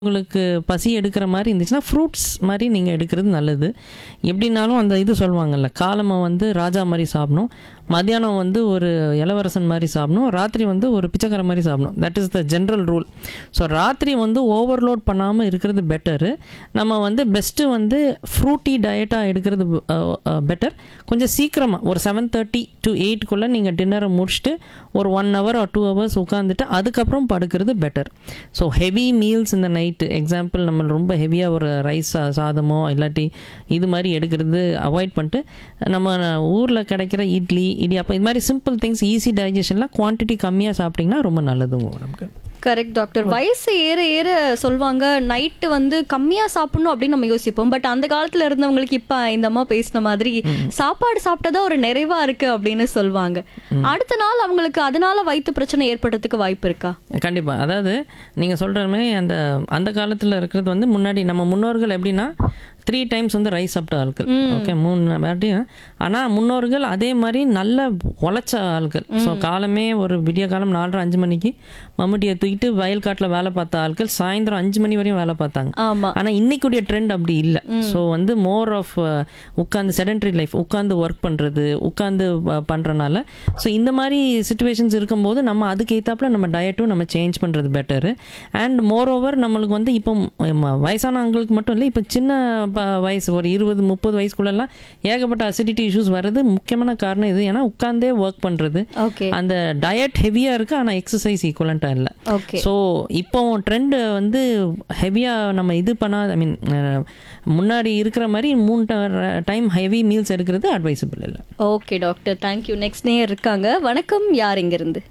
உங்களுக்கு பசி எடுக்கிற மாதிரி இருந்துச்சுன்னா ஃப்ரூட்ஸ் மாதிரி நீங்கள் எடுக்கிறது நல்லது எப்படின்னாலும் அந்த இது சொல்லுவாங்கல்ல காலமை வந்து ராஜா மாதிரி சாப்பிடணும் மத்தியானம் வந்து ஒரு இளவரசன் மாதிரி சாப்பிடணும் ராத்திரி வந்து ஒரு பிச்சைக்கார மாதிரி சாப்பிடணும் that is the general rule so ராத்திரி வந்து ஓவர்லோட் பண்ணாமல் இருக்கிறது பெட்டரு நம்ம வந்து பெஸ்ட்டு வந்து ஃப்ரூட்டி டயட்டாக எடுக்கிறது பெட்டர் கொஞ்சம் சீக்கிரமாக ஒரு செவன் தேர்ட்டி டு எயிட்டுக்குள்ளே நீங்கள் டின்னரை முடிச்சுட்டு ஒரு one hour or two hours உட்காந்துட்டு அதுக்கப்புறம் படுக்கிறது பெட்டர் ஸோ ஹெவி மீல்ஸ் இந்த நைட்டு எக்ஸாம்பிள் நம்ம ரொம்ப ஹெவியாக ஒரு ரைஸ் சாதமோ இல்லாட்டி இது மாதிரி எடுக்கிறது அவாய்ட் பண்ணிட்டு நம்ம ஊரில் கிடைக்கிற இட்லி இடியாப்பம் இது மாதிரி சிம்பிள் திங்ஸ் ஈஸி டைஜஷனில் குவான்டிட்டி கம்மியாக சாப்பிட்டிங்கன்னா ரொம்ப நல்லதுங்க உடம்புக்கு கரெக்ட் டாக்டர் வயசு ஏற ஏற சொல்லுவாங்க நைட்டு வந்து கம்மியா சாப்பிடணும் அப்படின்னு நம்ம யோசிப்போம் பட் அந்த காலத்துல இருந்தவங்களுக்கு இப்ப இந்த அம்மா பேசின மாதிரி சாப்பாடு சாப்பிட்டதா ஒரு நிறைவா இருக்கு அப்படின்னு சொல்லுவாங்க அடுத்த நாள் அவங்களுக்கு அதனால வயிற்று பிரச்சனை ஏற்படுறதுக்கு வாய்ப்பு இருக்கா கண்டிப்பாக அதாவது நீங்கள் சொல்கிற மாதிரி அந்த அந்த காலத்தில் இருக்கிறது வந்து முன்னாடி நம்ம முன்னோர்கள் எப்படின்னா த்ரீ டைம்ஸ் வந்து ரைஸ் சாப்பிட்ட ஆட்கள் ஓகே மூணு வாட்டியும் ஆனால் முன்னோர்கள் அதே மாதிரி நல்ல உழைச்ச ஆட்கள் ஸோ காலமே ஒரு விடிய காலம் நாலரை அஞ்சு மணிக்கு மம்முட்டியை தூக்கிட்டு வயல் காட்டில் வேலை பார்த்த ஆட்கள் சாயந்தரம் அஞ்சு மணி வரையும் வேலை பார்த்தாங்க ஆமா ஆனால் இன்னைக்குடைய ட்ரெண்ட் அப்படி இல்லை ஸோ வந்து மோர் ஆஃப் உட்காந்து செடன்ட்ரி லைஃப் உட்காந்து ஒர்க் பண்ணுறது உட்காந்து பண்ணுறனால ஸோ இந்த மாதிரி சுச்சுவேஷன்ஸ் இருக்கும்போது நம்ம அதுக்கு ஏற்றாப்புல நம்ம டயட்டும் நம்ம சேஞ்ச் பண்ணுறது பெட்டரு அண்ட் மோர் ஓவர் நம்மளுக்கு வந்து இப்போ ம- வயசானவங்களுக்கு மட்டும் இல்லை இப்போ சின்ன ப- வயசு ஒரு இருபது முப்பது வயசுக்குள்ளெல்லாம் ஏகப்பட்ட அசிடிட்டி இஷ்யூஸ் வர்றது முக்கியமான காரணம் இது ஏன்னா உட்காந்தே ஒர்க் பண்ணுறது ஓகே அந்த டயட் ஹெவியாக இருக்குது ஆனால் எக்ஸசைஸ் ஈக்குவலண்ட்டாக இல்லை ஓகே ஸோ இப்போ ட்ரெண்டு வந்து ஹெவியாக நம்ம இது பண்ணாத ஐ மீன் முன்னாடி இருக்கிற மாதிரி மூணு டைம் ஹெவி மீல்ஸ் எடுக்கிறது அட்வைசபிள் இல்லை ஓகே டாக்டர் தேங்க்யூ நெக்ஸ்ட் நேயர் இருக்காங்க வணக்கம் யார் இங்க இருந்து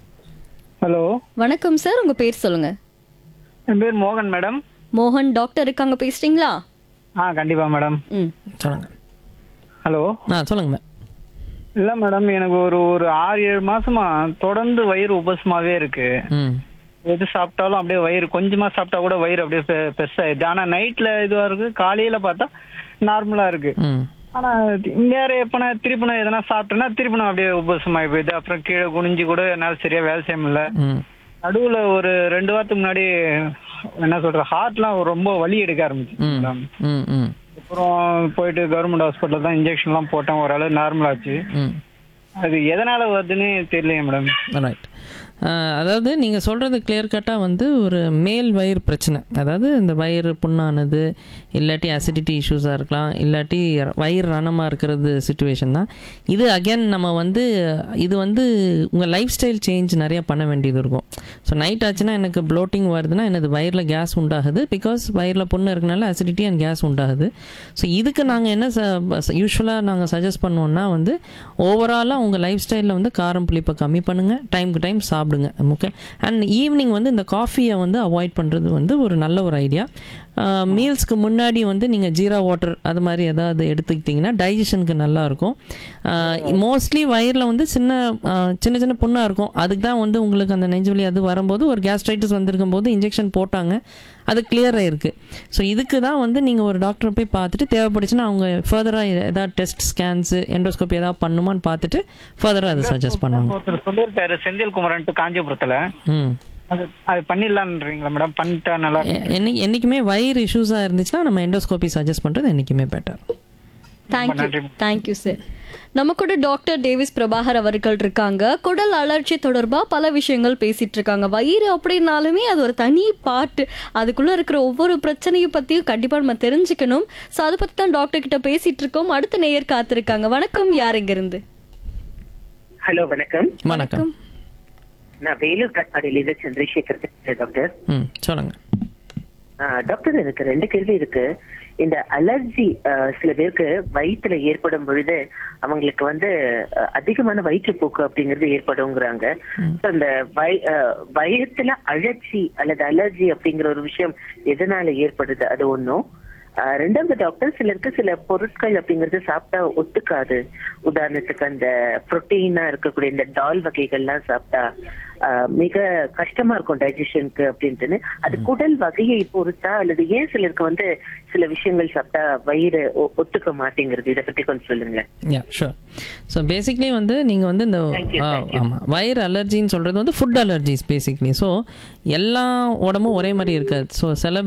ஹலோ வணக்கம் சார் உங்க பேர் சொல்லுங்க என் பேர் மோகன் மேடம் மோகன் டாக்டர் இருக்காங்க பேசுறீங்களா ஆ கண்டிப்பா மேடம் ம் சொல்லுங்கள் ஹலோ ஆ சொல்லுங்க மேம் இல்ல மேடம் எனக்கு ஒரு ஒரு ஆறு ஏழு மாசமா தொடர்ந்து வயிறு உபசமாவே இருக்கு ம் எது சாப்பிட்டாலும் அப்படியே வயிறு கொஞ்சமா சாப்பிட்டா கூட வயிறு அப்படியே பெ- பெருசாயிடுது ஆனா நைட்ல இதுவா இருக்கு காலையில பார்த்தா நார்மலா இருக்கு ம் ஆனா வேற எப்ப நான் திருப்பி நான் எதனா சாப்பிட்டேன்னா திருப்பி நான் அப்படியே உபசமாயி போயிடுது அப்புறம் கீழே குனிஞ்சு கூட என்னால சரியா வேலை செய்ய முடியல ம் நடுவுல ஒரு ரெண்டு வாரத்துக்கு முன்னாடி என்ன சொல்ற ஹார்ட்லாம் ரொம்ப வலி எடுக்க ஆரம்பிச்சு ம் மேடம் ம் ம் அப்புறம் போயிட்டு கவர்மெண்ட் ஹாஸ்பிட்டல் தான் இன்ஜெக்ஷன்லாம் போட்டேன் ஓரளவு நார்மல் ஆச்சு ம் அது எதனால வருதுன்னு தெரியலையே மேடம் ரைட் அதாவது நீங்கள் சொல்கிறது கிளியர் கட்டாக வந்து ஒரு மேல் வயிறு பிரச்சனை அதாவது இந்த வயிறு புண்ணானது இல்லாட்டி அசிடிட்டி இஷ்யூஸாக இருக்கலாம் இல்லாட்டி வயிறு ரணமாக இருக்கிறது சுச்சுவேஷன் தான் இது அகைன் நம்ம வந்து இது வந்து உங்கள் லைஃப் ஸ்டைல் சேஞ்ச் நிறைய பண்ண வேண்டியது இருக்கும் ஸோ நைட் ஆச்சுன்னா எனக்கு ப்ளோட்டிங் வருதுன்னா எனது வயிறில் கேஸ் உண்டாகுது பிகாஸ் வயிறில் புண்ணு இருக்கனால அசிடிட்டி அண்ட் கேஸ் உண்டாகுது ஸோ இதுக்கு நாங்கள் என்ன யூஸ்வலாக நாங்கள் சஜஸ்ட் பண்ணுவோம்னா வந்து ஓவராலாக உங்கள் லைஃப் ஸ்டைலில் வந்து காரம் புளிப்பை கம்மி பண்ணுங்கள் டைமுக்கு டைம் சாப்பிடுங்க ஓகே அண்ட் ஈவினிங் வந்து இந்த காஃபியை வந்து அவாய்ட் பண்ணுறது வந்து ஒரு நல்ல ஒரு ஐடியா மீல்ஸ்க்கு முன்னாடி வந்து நீங்கள் ஜீரா வாட்டர் அது மாதிரி ஏதாவது எடுத்துக்கிட்டிங்கன்னா டைஜஷனுக்கு நல்லா இருக்கும் மோஸ்ட்லி வயிறில் வந்து சின்ன ஆஹ், சின்ன சின்ன புண்ணாக இருக்கும் அதுக்கு தான் வந்து உங்களுக்கு அந்த நெஞ்சுவலி அது வரும்போது ஒரு கேஸ்ட்ரைட்டிஸ் வந்திருக்கும் போது இன்ஜெக்ஷன் போட்டாங்க அது கிளியர் ஆயிருக்கு ஸோ இதுக்கு தான் வந்து நீங்கள் ஒரு டாக்டரை போய் பார்த்துட்டு தேவைப்படுச்சுன்னா அவங்க ஃபர்தராக ஏதாவது டெஸ்ட் ஸ்கேன்ஸு எண்டோஸ்கோப்பி ஏதாவது பண்ணுமான்னு பார்த்துட்டு ஃபர்தராக அதை சஜஸ்ட் பண்ணுவாங்க ஒருத்தர் சொல்லியிருக்காரு செந்தில் குமரன்ட்டு காஞ்சிபுரத்துல ம் அது அது பண்ணிடலான்றீங்களா மேடம் பண்ணிட்டா நல்லா எ- என்னைக்கு என்றைக்குமே வயிறு இஷ்யூஸாக இருந்துச்சுன்னா நம்ம எண்டோஸ்கோப்பி சஜஸ்ட் பண்ணுறது என்றைக்குமே பெட்டர் தேங்க்யூ தேங்க்யூ சார் நம்ம கூட டாக்டர் டேவிஸ் பிரபாகர் அவர்கள் இருக்காங்க குடல் அலர்ச்சி தொடர்பா பல விஷயங்கள் பேசிட்டு இருக்காங்க வயிறு அப்படின்னாலுமே அது ஒரு தனி பாட்டு அதுக்குள்ள இருக்கிற ஒவ்வொரு பிரச்சனையும் பத்தியும் கண்டிப்பா நம்ம தெரிஞ்சுக்கணும் ஸோ அதை பத்தி தான் டாக்டர் கிட்ட பேசிட்டு இருக்கோம் அடுத்த நேயர் காத்திருக்காங்க வணக்கம் யார் இங்க இருந்து ஹலோ வணக்கம் வணக்கம் நான் வேலூர் கட்பாடியிலிருந்து சந்திரசேகர் பேசுறேன் டாக்டர் ம் சொல்லுங்கள் ஆ, டாக்டர் எனக்கு ரெண்டு கேள்வி இருக்கு இந்த அலர்ஜி சில பேருக்கு வயிற்றுல ஏற்படும் பொழுது அவங்களுக்கு வந்து அ, அதிகமான வயிற்றுப்போக்கு அப்படிங்கிறது ஏற்படுங்கிறாங்க So, அந்த வய- அ, வயித்துல அழற்சி அல்லது அலர்ஜி அப்படிங்கிற ஒரு விஷயம் எதனால ஏற்படுது அது ஒண்ணும் ஆ, ரெண்டாவது டாக்டர் சிலருக்கு சில பொருட்கள் அப்படிங்கறது சாப்பிட்டா ஒத்துக்காது உதாரணத்துக்கு அந்த புரோட்டீனா இருக்கக்கூடிய இந்த டால் வகைகள்லாம் சாப்பிட்டா ஆ, மிக கஷ்டமா இருக்கும் டைஜஷனுக்கு அப்படின்ட்டுன்னு அது குடல் வகையை பொறுத்தா அல்லது ஏன் சிலருக்கு வந்து சில விஷயங்கள் சாப்பிட்டா வயிறு ஒ- ஒத்துக்க மாட்டேங்கிறது இதை பத்தி கொஞ்சம் சொல்லுங்க யா ஷூர் ஸோ பேசிக்லி வந்து நீங்கள் வந்து இந்த Thank you, thank you. ஆமாம் வயிறு அலர்ஜின்னு சொல்கிறது வந்து ஃபுட் அலர்ஜிஸ் பேசிக்லி ஸோ எல்லா உடம்பும் ஒரே மாதிரி இருக்காது ஸோ சில